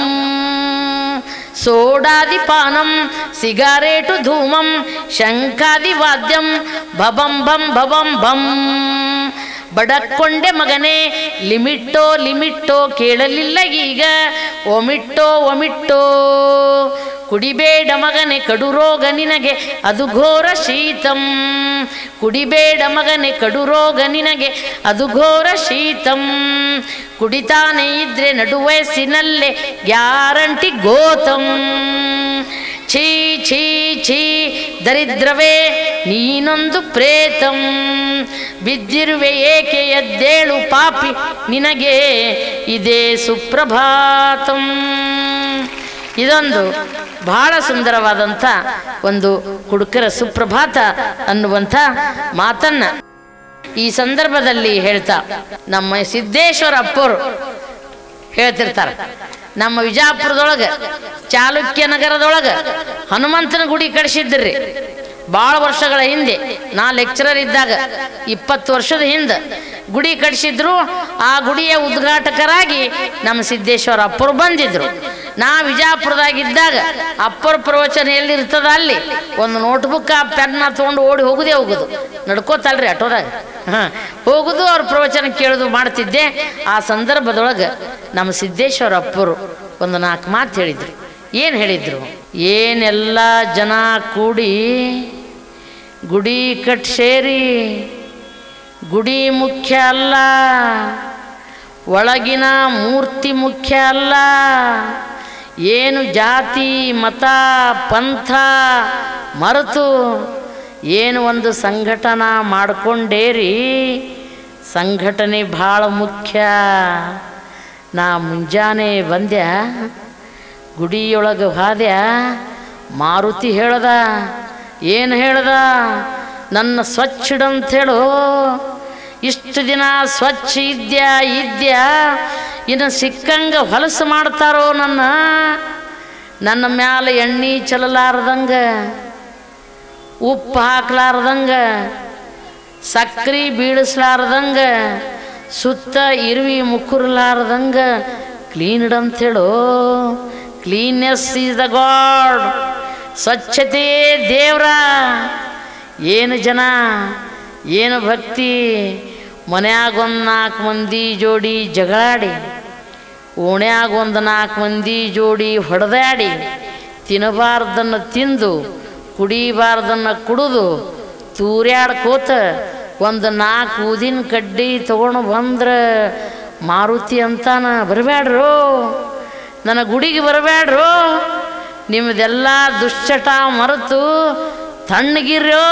Speaker 1: సోడాది పానం సిగరేటు ధూమం ಶಂಖಾದಿ ವಾದ್ಯಂ ಭಬಂ ಬಂ ಭಬಂ ಬಂ ಬಡಕ್ಕೊಂಡೆ ಮಗನೇ ಲಿಮಿಟ್ಟೋ ಲಿಮಿಟ್ಟೋ ಕೇಳಲಿಲ್ಲ ಈಗ ಒಮಿಟ್ಟೋ ಒಮಿಟ್ಟೋ ಕುಡಿಬೇಡ ಮಗನೆ ಕಡು ರೋಗ ನಿನಗೆ ಅದು ಘೋರ ಶೀತಂ ಕುಡಿಬೇಡ ಮಗನೆ ಕಡು ರೋಗ ನಿನಗೆ ಅದು ಘೋರ ಶೀತಂ ಕುಡಿತಾನೆ ಇದ್ರೆ ನಡು ವಯಸ್ಸಿನಲ್ಲೇ ಗ್ಯಾರಂಟಿ ಗೋತಂ ಛೀ ಛೀ ಛೀ ದರಿದ್ರವೇ ನೀನೊಂದು ಪ್ರೇತಂ ಬಿದ್ದಿರುವೆ ಏಕೆ ಎದ್ದೇಳು ಪಾಪಿ ನಿನಗೆ ಇದೇ ಸುಪ್ರಭಾತಂ ಇದೊಂದು ಬಹಳ ಸುಂದರವಾದಂಥ ಒಂದು ಹುಡುಕರ ಸುಪ್ರಭಾತ ಅನ್ನುವಂಥ ಮಾತನ್ನ ಈ ಸಂದರ್ಭದಲ್ಲಿ ಹೇಳ್ತಾ ನಮ್ಮ ಸಿದ್ದೇಶ್ವರ ಅಪ್ಪರು ಹೇಳ್ತಿರ್ತಾರೆ ನಮ್ಮ ವಿಜಾಪುರದೊಳಗೆ ಚಾಲುಕ್ಯ ನಗರದೊಳಗೆ ಹನುಮಂತನ ಗುಡಿ ಕಡಿಸಿದ್ರಿ ಭಾಳ ವರ್ಷಗಳ ಹಿಂದೆ ನಾ ಲೆಕ್ಚರರ್ ಇದ್ದಾಗ ಇಪ್ಪತ್ತು ವರ್ಷದ ಹಿಂದೆ ಗುಡಿ ಕಟ್ಟಿಸಿದ್ರು ಆ ಗುಡಿಯ ಉದ್ಘಾಟಕರಾಗಿ ನಮ್ಮ ಸಿದ್ದೇಶ್ವರ ಅಪ್ಪರು ಬಂದಿದ್ರು ನಾ ವಿಜಾಪುರದಾಗಿದ್ದಾಗ ಅಪ್ಪರ ಪ್ರವಚನ ಎಲ್ಲಿರ್ತದ ಅಲ್ಲಿ ಒಂದು ನೋಟ್ಬುಕ್ ಆ ಪೆನ್ನ ತೊಗೊಂಡು ಓಡಿ ಹೋಗುದೇ ಹೋಗುದು ನಡ್ಕೋತಲ್ರಿ ಆಟೋದಾಗ ಹಾಂ ಹೋಗುದು ಅವ್ರ ಪ್ರವಚನ ಕೇಳೋದು ಮಾಡ್ತಿದ್ದೆ ಆ ಸಂದರ್ಭದೊಳಗೆ ನಮ್ಮ ಸಿದ್ದೇಶ್ವರ ಅಪ್ಪರು ಒಂದು ನಾಲ್ಕು ಮಾತು ಹೇಳಿದ್ರು ಏನು ಹೇಳಿದ್ರು ಏನೆಲ್ಲ ಜನ ಕೂಡಿ ಗುಡಿ ಕಟ್ ಸೇರಿ ಗುಡಿ ಮುಖ್ಯ ಅಲ್ಲ ಒಳಗಿನ ಮೂರ್ತಿ ಮುಖ್ಯ ಅಲ್ಲ ಏನು ಜಾತಿ ಮತ ಪಂಥ ಮರೆತು ಏನು ಒಂದು ಸಂಘಟನಾ ಮಾಡ್ಕೊಂಡೇರಿ ಸಂಘಟನೆ ಭಾಳ ಮುಖ್ಯ ನಾ ಮುಂಜಾನೆ ಬಂದ್ಯ ಗುಡಿಯೊಳಗೆ ಹಾದ್ಯ ಮಾರುತಿ ಹೇಳ್ದ ಏನು ಹೇಳ್ದ ನನ್ನ ಸ್ವಚ್ಛ ಇಡಂತ ಹೇಳು ಇಷ್ಟು ದಿನ ಸ್ವಚ್ಛ ಇದ್ಯಾ ಇದ್ಯಾ ಇನ್ನು ಸಿಕ್ಕಂಗ ಹೊಲಸು ಮಾಡ್ತಾರೋ ನನ್ನ ನನ್ನ ಮ್ಯಾಲ ಎಣ್ಣೆ ಚಲಲಾರ್ದಂಗ ಉಪ್ಪು ಹಾಕ್ಲಾರ್ದಂಗ ಸಕ್ರೆ ಬೀಳಿಸ್ಲಾರ್ದಂಗ ಸುತ್ತ ಇರುವಿ ಮುಕ್ಕುರ್ಲಾರ್ದಂಗ ಕ್ಲೀನ್ ಇಡಂತ ಹೇಳು ಕ್ಲೀನ್ನೆಸ್ ಈಸ್ ದ ಗಾಡ್ ಸ್ವಚ್ಛತೆ ದೇವ್ರ ಏನು ಜನ ಏನು ಭಕ್ತಿ ಮನ್ಯಾಗ ಒಂದು ನಾಲ್ಕು ಮಂದಿ ಜೋಡಿ ಜಗಳಾಡಿ ಓಣ್ಯಾಗ ಒಂದು ನಾಲ್ಕು ಮಂದಿ ಜೋಡಿ ಹೊಡೆದಾಡಿ ತಿನ್ನಬಾರ್ದನ್ನು ತಿಂದು ಕುಡಿಬಾರ್ದನ್ನು ಕುಡಿದು ತೂರ್ಯಾಡ್ಕೋತ ಒಂದು ನಾಲ್ಕು ಊದಿನ ಕಡ್ಡಿ ತಗೊಂಡು ಬಂದ್ರೆ ಮಾರುತಿ ಅಂತಾನ ಬರಬೇಡ್ರು ನನ್ನ ಗುಡಿಗೆ ಬರಬೇಡ್ರು ನಿಮ್ಮದೆಲ್ಲ ದುಶ್ಚಟ ಮರೆತು ತಣ್ಣಗಿರ್ಯೋ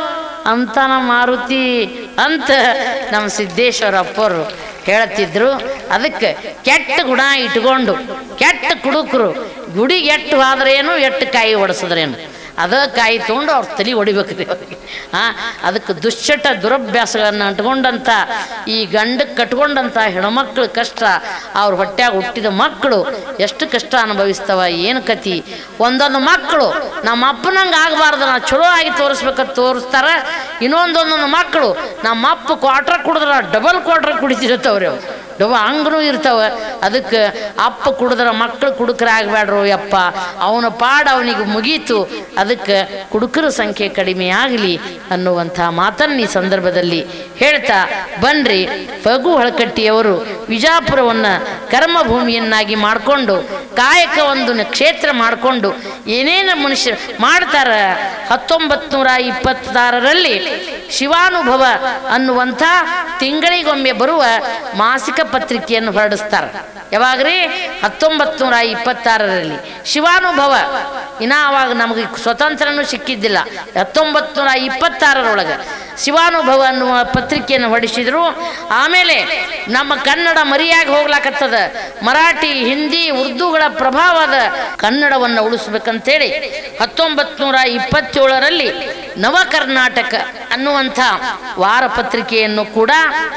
Speaker 1: ಅಂತಾನ ಮಾರುತಿ ಅಂತ ನಮ್ಮ ಸಿದ್ದೇಶ್ವರ ಅಪ್ಪರು ಹೇಳ್ತಿದ್ರು ಅದಕ್ಕೆ ಕೆಟ್ಟ ಗುಣ ಇಟ್ಕೊಂಡು ಕೆಟ್ಟ ಕುಡುಕರು ಗುಡಿಗೆ ಎಟ್ಟು ಆದ್ರೇನು ಎಟ್ಟು ಕಾಯಿ ಒಡಿಸಿದ್ರೇನು ಅದ ಕಾಯಿ ತೊಗೊಂಡು ಅವ್ರ ತಲೆ ಹೊಡಿಬೇಕ್ರಿ ಅವ್ರಿಗೆ ಹಾಂ ಅದಕ್ಕೆ ದುಶ್ಚಟ ದುರಭ್ಯಾಸಗಳನ್ನು ಅಂಟ್ಕೊಂಡಂಥ ಈ ಗಂಡಕ್ಕೆ ಕಟ್ಕೊಂಡಂಥ ಹೆಣ್ಮಕ್ಳ ಕಷ್ಟ ಅವ್ರ ಹೊಟ್ಯಾಗ ಹುಟ್ಟಿದ ಮಕ್ಕಳು ಎಷ್ಟು ಕಷ್ಟ ಅನುಭವಿಸ್ತವ ಏನು ಕತಿ ಒಂದೊಂದು ಮಕ್ಕಳು ನಮ್ಮ ಅಪ್ಪನಂಗೆ ಆಗಬಾರ್ದು ನಾವು ಚಲೋ ಆಗಿ ತೋರಿಸ್ಬೇಕಂತ ತೋರಿಸ್ತಾರ ಇನ್ನೊಂದೊಂದೊಂದು ಮಕ್ಕಳು ನಮ್ಮ ಅಪ್ಪ ಕ್ವಾಟ್ರ್ ಕುಡಿದ್ರೆ ಡಬಲ್ ಕ್ವಾಟ್ರ್ ಕುಡಿತಿರ್ತಾವ್ರಿ ಅವು ಡಬ ಹಂಗೂ ಇರ್ತಾವ ಅದಕ್ಕೆ ಅಪ್ಪ ಕುಡಿದ್ರೆ ಮಕ್ಕಳು ಕುಡುಕರಾಗಬೇಡ್ರು ಯಪ್ಪ ಅವನ ಪಾಡು ಅವನಿಗೆ ಮುಗೀತು ಅದಕ್ಕೆ ಕುಡುಕರ ಸಂಖ್ಯೆ ಕಡಿಮೆ ಆಗಲಿ ಅನ್ನುವಂಥ ಮಾತನ್ನು ಈ ಸಂದರ್ಭದಲ್ಲಿ ಹೇಳ್ತಾ ಬನ್ರಿ ಫಗು ಹಳಕಟ್ಟಿಯವರು ವಿಜಾಪುರವನ್ನು ಕರ್ಮಭೂಮಿಯನ್ನಾಗಿ ಮಾಡಿಕೊಂಡು ಕಾಯಕ ಒಂದು ಕ್ಷೇತ್ರ ಮಾಡಿಕೊಂಡು ಏನೇನು ಮನುಷ್ಯ ಮಾಡ್ತಾರ ಹತ್ತೊಂಬತ್ತು ನೂರ ಇಪ್ಪತ್ತಾರರಲ್ಲಿ ಶಿವಾನುಭವ ಅನ್ನುವಂಥ ತಿಂಗಳಿಗೊಮ್ಮೆ ಬರುವ ಮಾಸಿಕ ಪತ್ರಿಕೆಯನ್ನು ಹೊರಡಿಸ್ತಾರೆ ಯಾವಾಗ್ರಿ ಹತ್ತೊಂಬತ್ತು ನೂರ ಇಪ್ಪತ್ತಾರರಲ್ಲಿ ಶಿವಾನುಭವ ಇನ್ನ ಅವಾಗ ನಮಗೆ ಸ್ವತಂತ್ರನೂ ಸಿಕ್ಕಿದ್ದಿಲ್ಲ ಹತ್ತೊಂಬತ್ತು ನೂರ ಇಪ್ಪತ್ತಾರರೊಳಗೆ ಶಿವಾನುಭವ ಅನ್ನುವ ಪತ್ರಿಕೆಯನ್ನು ಹೊರಡಿಸಿದ್ರು ಆಮೇಲೆ ನಮ್ಮ ಕನ್ನಡ ಮರಿಯಾಗಿ ಹೋಗ್ಲಾಕತ್ತದ ಮರಾಠಿ ಹಿಂದಿ ಉರ್ದುಗಳ ಪ್ರಭಾವದ ಕನ್ನಡವನ್ನು ಉಳಿಸ್ಬೇಕಂತೇಳಿ ಹತ್ತೊಂಬತ್ತು ನೂರ ಇಪ್ಪತ್ತೇಳರಲ್ಲಿ ನವ ಕರ್ನಾಟಕ ಅನ್ನುವಂಥ ವಾರ ಪತ್ರಿಕೆಯನ್ನು ಕೂಡ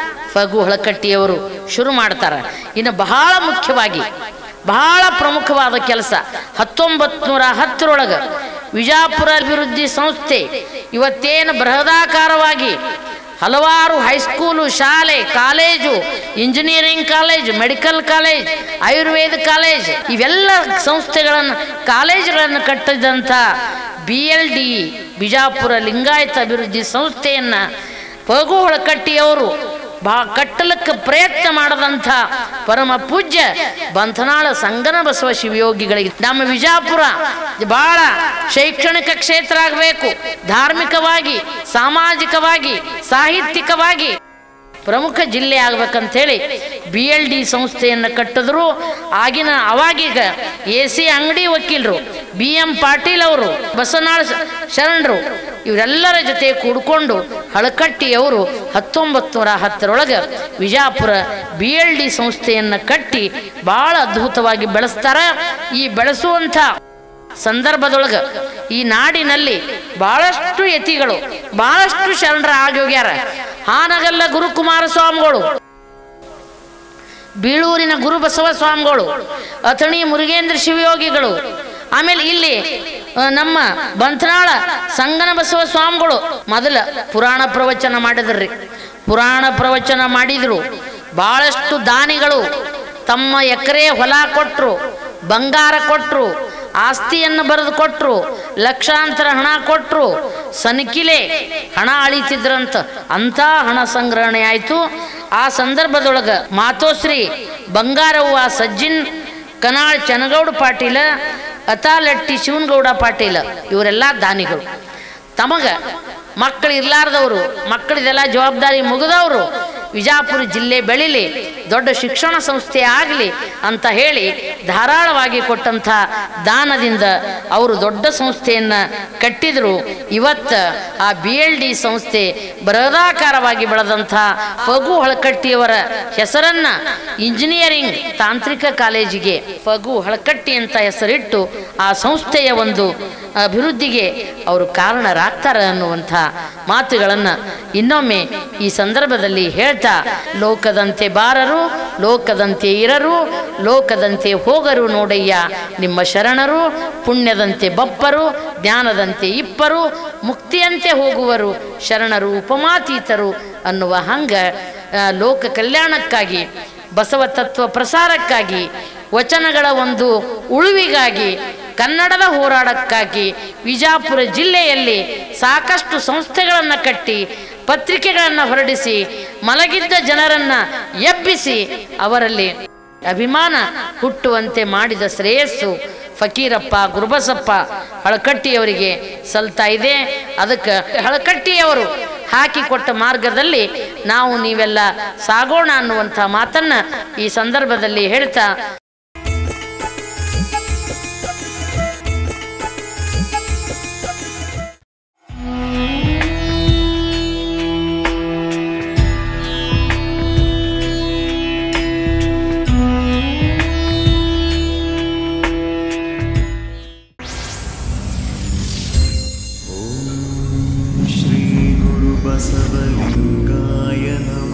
Speaker 1: ಫಗು ಹಳಕಟ್ಟಿಯವರು ಶುರು ಮಾಡ್ತಾರೆ ಇನ್ನು ಬಹಳ ಮುಖ್ಯವಾಗಿ ಬಹಳ ಪ್ರಮುಖವಾದ ಕೆಲಸ ಹತ್ತೊಂಬತ್ತು ನೂರ ಹತ್ತರೊಳಗೆ ವಿಜಾಪುರ ಅಭಿವೃದ್ಧಿ ಸಂಸ್ಥೆ ಇವತ್ತೇನು ಬೃಹದಾಕಾರವಾಗಿ ಹಲವಾರು ಹೈಸ್ಕೂಲು ಶಾಲೆ college engineering college medical college Ayurveda college ಇವೆಲ್ಲ ಸಂಸ್ಥೆಗಳನ್ನು ಕಾಲೇಜುಗಳನ್ನು ಕಟ್ಟಿದಂಥ B L D Bijapur Lingayat ಅಭಿವೃದ್ಧಿ ಸಂಸ್ಥೆಯನ್ನು ಪಗು ಹೊಳಕಟ್ಟಿಯವರು ಬಾ ಕಟ್ಟಲಕ್ಕೆ ಪ್ರಯತ್ನ ಮಾಡದಂಥ ಪರಮ ಪೂಜ್ಯ ಬಂಧನಾಳ ಸಂಗನ ಬಸವ ಶಿವಯೋಗಿಗಳಿಗೆ ನಮ್ಮ ವಿಜಾಪುರ ಬಹಳ ಶೈಕ್ಷಣಿಕ ಕ್ಷೇತ್ರ ಆಗಬೇಕು ಧಾರ್ಮಿಕವಾಗಿ ಸಾಮಾಜಿಕವಾಗಿ ಸಾಹಿತ್ಯಿಕವಾಗಿ ಪ್ರಮುಖ ಜಿಲ್ಲೆ ಆಗ್ಬೇಕಂತೇಳಿ ಬಿ ಎಲ್ ಡಿ ಸಂಸ್ಥೆಯನ್ನು ಕಟ್ಟಿದ್ರು ಆಗಿನ ಅವಾಗೀಗ ಎ ಸಿ ಅಂಗಡಿ ವಕೀಲರು ಬಿ ಎಂ ಪಾಟೀಲ್ ಅವರು ಬಸವನಾಳ ಶರಣರು ಇವರೆಲ್ಲರ ಜೊತೆ ಕೂಡಿಕೊಂಡು ಹಳಕಟ್ಟಿಯವರು ಹತ್ತೊಂಬತ್ತು ನೂರ ಹತ್ತರೊಳಗೆ ವಿಜಾಪುರ ಬಿ ಎಲ್ ಡಿ ಸಂಸ್ಥೆಯನ್ನು ಕಟ್ಟಿ ಭಾಳ ಅದ್ಭುತವಾಗಿ ಬೆಳೆಸ್ತಾರ ಈ ಬೆಳೆಸುವಂಥ ಸಂದರ್ಭದೊಳಗೆ ಈ ನಾಡಿನಲ್ಲಿ ಬಹಳಷ್ಟು ಯತಿಗಳು ಬಹಳಷ್ಟು ಶರಣರ ಆಗೋಗ್ಯಾರ ಹಾನಗಲ್ಲ ಗುರುಕುಮಾರ ಸ್ವಾಮಿಗಳು ಬೀಳೂರಿನ ಗುರು ಬಸವ ಸ್ವಾಮಿಗಳು ಅಥಣಿ ಮುರುಗೇಂದ್ರ ಶಿವಯೋಗಿಗಳು ಆಮೇಲೆ ಇಲ್ಲಿ ಆ, ನಮ್ಮ ಬಂತನಾಳ ಸಂಗನ ಬಸವ ಸ್ವಾಮಿಗಳು ಮೊದಲ ಪುರಾಣ ಪ್ರವಚನ ಮಾಡಿದ್ರಿ ಪುರಾಣ ಪ್ರವಚನ ಮಾಡಿದ್ರು ಬಹಳಷ್ಟು ದಾನಿಗಳು ತಮ್ಮ ಎಕರೆ ಹೊಲ ಕೊಟ್ಟರು ಬಂಗಾರ ಕೊಟ್ಟರು ಆಸ್ತಿಯನ್ನು ಬರೆದು ಕೊಟ್ಟರು ಲಕ್ಷಾಂತರ ಹಣ ಕೊಟ್ಟರು ಸನಕಿಲೆ ಹಣ ಅಳಿತಿದ್ರಂತ ಅಂಥ ಹಣ ಸಂಗ್ರಹಣೆ ಆಯಿತು ಆ ಸಂದರ್ಭದೊಳಗೆ ಮಾತೋಶ್ರೀ ಬಂಗಾರವ್ವ ಸಜ್ಜಿನ್ ಕನಾಳ್ ಚನಗೌಡ ಪಾಟೀಲ ಅತಾಲಟ್ಟಿ ಶಿವನಗೌಡ ಪಾಟೀಲ ಇವರೆಲ್ಲ ದಾನಿಗಳು ತಮಗ ಮಕ್ಕಳು ಇರ್ಲಾರ್ದವರು ಮಕ್ಕಳಿದೆಲ್ಲ ಜವಾಬ್ದಾರಿ ಮುಗಿದವರು ವಿಜಾಪುರ ಜಿಲ್ಲೆ ಬೆಳಿಲಿ ದೊಡ್ಡ ಶಿಕ್ಷಣ ಸಂಸ್ಥೆ ಆಗಲಿ ಅಂತ ಹೇಳಿ ಧಾರಾಳವಾಗಿ ಕೊಟ್ಟಂಥ ದಾನದಿಂದ ಅವರು ದೊಡ್ಡ ಸಂಸ್ಥೆಯನ್ನು ಕಟ್ಟಿದರು ಇವತ್ತು ಆ ಬಿ ಎಲ್ ಡಿ ಸಂಸ್ಥೆ ಬೃಹದಾಕಾರವಾಗಿ ಬೆಳೆದಂಥ ಫಗು ಹಳಕಟ್ಟಿಯವರ ಹೆಸರನ್ನು ಇಂಜಿನಿಯರಿಂಗ್ ತಾಂತ್ರಿಕ ಕಾಲೇಜಿಗೆ ಫಗು ಹಳಕಟ್ಟಿ ಅಂತ ಹೆಸರಿಟ್ಟು ಆ ಸಂಸ್ಥೆಯ ಒಂದು ಅಭಿವೃದ್ಧಿಗೆ ಅವರು ಕಾರಣರಾಗ್ತಾರೆ ಅನ್ನುವಂಥ ಮಾತುಗಳನ್ನು ಇನ್ನೊಮ್ಮೆ ಈ ಸಂದರ್ಭದಲ್ಲಿ ಹೇಳ್ತಾ ಲೋಕದಂತೆ ಬಾರರು ಲೋಕದಂತೆ ಇರರು ಲೋಕದಂತೆ ಹೋಗರು ನೋಡಯ್ಯ ನಿಮ್ಮ ಶರಣರು ಪುಣ್ಯದಂತೆ ಬಪ್ಪರು ಜ್ಞಾನದಂತೆ ಇಪ್ಪರು ಮುಕ್ತಿಯಂತೆ ಹೋಗುವರು ಶರಣರು ಉಪಮಾತೀತರು ಅನ್ನುವ ಹಂಗ ಆ, ಲೋಕ ಕಲ್ಯಾಣಕ್ಕಾಗಿ ಬಸವ ತತ್ವ ಪ್ರಸಾರಕ್ಕಾಗಿ ವಚನಗಳ ಒಂದು ಉಳುವಿಗಾಗಿ ಕನ್ನಡದ ಹೋರಾಟಕ್ಕಾಗಿ ವಿಜಾಪುರ ಜಿಲ್ಲೆಯಲ್ಲಿ ಸಾಕಷ್ಟು ಸಂಸ್ಥೆಗಳನ್ನು ಕಟ್ಟಿ ಪತ್ರಿಕೆಗಳನ್ನು ಹೊರಡಿಸಿ ಮಲಗಿದ್ದ ಜನರನ್ನು ಎಬ್ಬಿಸಿ ಅವರಲ್ಲಿ ಅಭಿಮಾನ ಹುಟ್ಟುವಂತೆ ಮಾಡಿದ ಶ್ರೇಯಸ್ಸು ಫಕೀರಪ್ಪ ಗುರುಬಸಪ್ಪ ಹಳಕಟ್ಟಿಯವರಿಗೆ ಸಲ್ತಾ ಇದೆ ಅದಕ್ಕೆ ಹಳಕಟ್ಟಿಯವರು ಹಾಕಿಕೊಟ್ಟ ಮಾರ್ಗದಲ್ಲಿ ನಾವು ನೀವೆಲ್ಲ ಸಾಗೋಣ ಅನ್ನುವಂಥ ಮಾತನ್ನು ಈ ಸಂದರ್ಭದಲ್ಲಿ ಹೇಳ್ತಾ
Speaker 2: श्रीगुरुबसवलिङ्गाय नमः